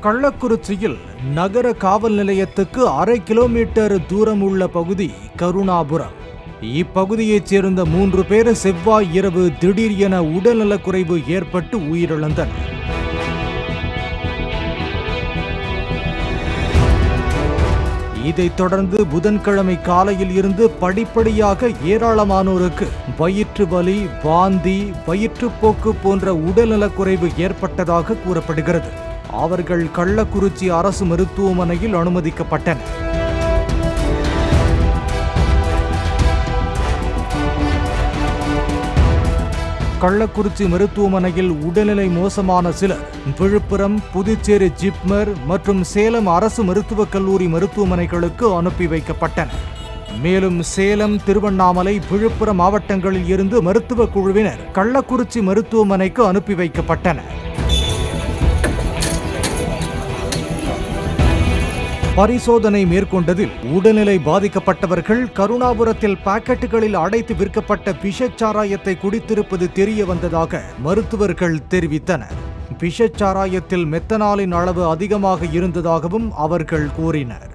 கள்ளக்குறிச்சியில் நகர காவல் நிலையத்துக்கு அரை கிலோமீட்டர் தூரம் உள்ள பகுதி கருணாபுரம் இப்பகுதியைச் சேர்ந்த மூன்று பேர் செவ்வாய் இரவு திடீர் என உடல்நலக்குறைவு ஏற்பட்டு உயிரிழந்தனர் இதைத் தொடர்ந்து புதன்கிழமை காலையில் இருந்து படிப்படியாக ஏராளமானோருக்கு வயிற்று வலி வாந்தி வயிற்றுப்போக்கு போன்ற உடல்நலக்குறைவு ஏற்பட்டதாக கூறப்படுகிறது அவர்கள் கள்ளக்குறிச்சி அரசு மருத்துவமனையில் அனுமதிக்கப்பட்டனர் கள்ளக்குறிச்சி மருத்துவமனையில் உடல்நிலை மோசமான சிலர் விழுப்புரம் புதுச்சேரி ஜிப்மர் மற்றும் சேலம் அரசு மருத்துவக் கல்லூரி மருத்துவமனைகளுக்கு அனுப்பி வைக்கப்பட்டனர் மேலும் சேலம் திருவண்ணாமலை விழுப்புரம் மாவட்டங்களில் இருந்து மருத்துவ குழுவினர் கள்ளக்குறிச்சி மருத்துவமனைக்கு அனுப்பி வைக்கப்பட்டனர் பரிசோதனை மேற்கொண்டதில் உடல்நிலை பாதிக்கப்பட்டவர்கள் கருணாபுரத்தில் பாக்கெட்டுகளில் அடைத்து விற்கப்பட்ட விஷச்சாராயத்தை குடித்திருப்பது தெரிய வந்ததாக மருத்துவர்கள் தெரிவித்தனர் விஷச்சாராயத்தில் மெத்தனாலின் அளவு அதிகமாக இருந்ததாகவும் அவர்கள் கூறினர்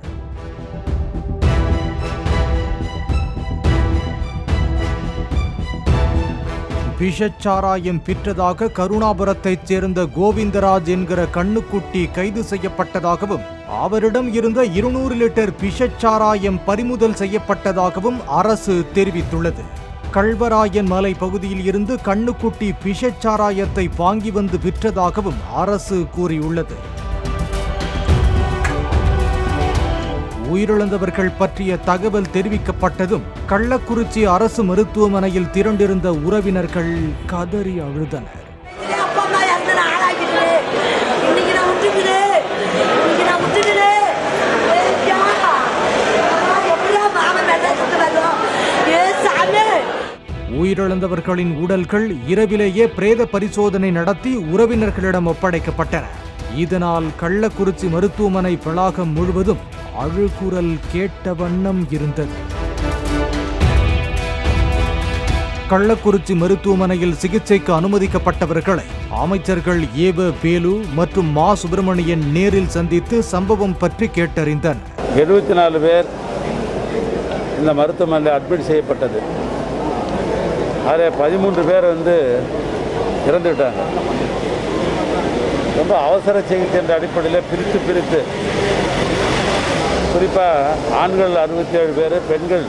விஷச்சாராயம் விற்றதாக கருணாபுரத்தைச் சேர்ந்த கோவிந்தராஜ் என்கிற கண்ணுக்குட்டி கைது செய்யப்பட்டதாகவும் அவரிடம் இருந்த இருநூறு லிட்டர் விஷச்சாராயம் பறிமுதல் செய்யப்பட்டதாகவும் அரசு தெரிவித்துள்ளது கல்வராயன் மலை பகுதியில் இருந்து கண்ணுக்குட்டி விஷச்சாராயத்தை வாங்கி வந்து விற்றதாகவும் அரசு கூறியுள்ளது உயிரிழந்தவர்கள் பற்றிய தகவல் தெரிவிக்கப்பட்டதும் கள்ளக்குறிச்சி அரசு மருத்துவமனையில் திரண்டிருந்த உறவினர்கள் கதறி அழுதனர் என் அப்பா அம்மா இறந்து நான் ஆளாக்கிட்டு இன்னைக்கு நான் விட்டுக்கிடு இன்னைக்கு நான் விட்டுக்கிடு ஏய்யா, நான் எப்படியா மாமன் மேல சுத்து வரும் ஏ சாமி உயிரிழந்தவர்களின் உடல்கள் இரவிலேயே பிரேத பரிசோதனை நடத்தி உறவினர்களிடம் ஒப்படைக்கப்பட்டன இதனால் கள்ளக்குறிச்சி மருத்துவமனை வளாகம் முழுவதும் அழுகுரல் கேட்ட வண்ணம் இருந்தது கள்ளக்குறிச்சி மருத்துவமனையில் சிகிச்சைக்கு அனுமதிக்கப்பட்டவர்களை அமைச்சர்கள் ஏவ வேலு மற்றும் மா சுப்பிரமணியன் நேரில் சந்தித்து சம்பவம் பற்றி கேட்டறிந்தனர் எழுபத்தி நாலு பேர் இந்த மருத்துவமனையில் அட்மிட் செய்யப்பட்டது அதில் பதிமூன்று பேர் வந்து இறந்துவிட்டாங்க ரொம்ப அவசர சிகிச்சை என்ற அடிப்படையில் பிரித்து பிரித்து குறிப்பாக ஆண்கள் அறுபத்தி ஏழு பேர் பெண்கள்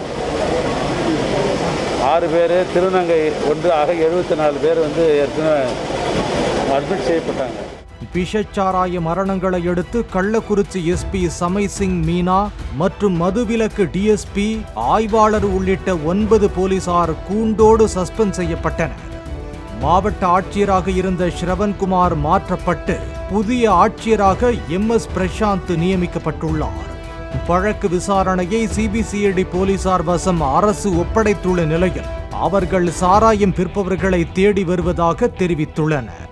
ஆறு பேர் திருநங்கை ஒன்று ஆக எழுபத்தி நாலு பேர் வந்து ஏற்கனவே அட்மிட் செய்யப்பட்டாங்க விஷச்சாராய மரணங்களை அடுத்து கள்ளக்குறிச்சி எஸ்பி சமை சிங் மீனா மற்றும் மதுவிலக்கு டிஎஸ்பி ஆய்வாளர் உள்ளிட்ட ஒன்பது போலீசார் கூண்டோடு சஸ்பெண்ட் செய்யப்பட்டனர் மாவட்ட ஆட்சியராக இருந்த ஸ்ரவன்குமார் மாற்றப்பட்டு புதிய ஆட்சியராக எம் எஸ் பிரசாந்த் நியமிக்கப்பட்டுள்ளார் வழக்கு விசாரணையை சிபிசிஐடி போலீசார் வசம் அரசு ஒப்படைத்துள்ள நிலையில் அவர்கள் சாராயம் விற்பவர்களை தேடி வருவதாக தெரிவித்துள்ளனர்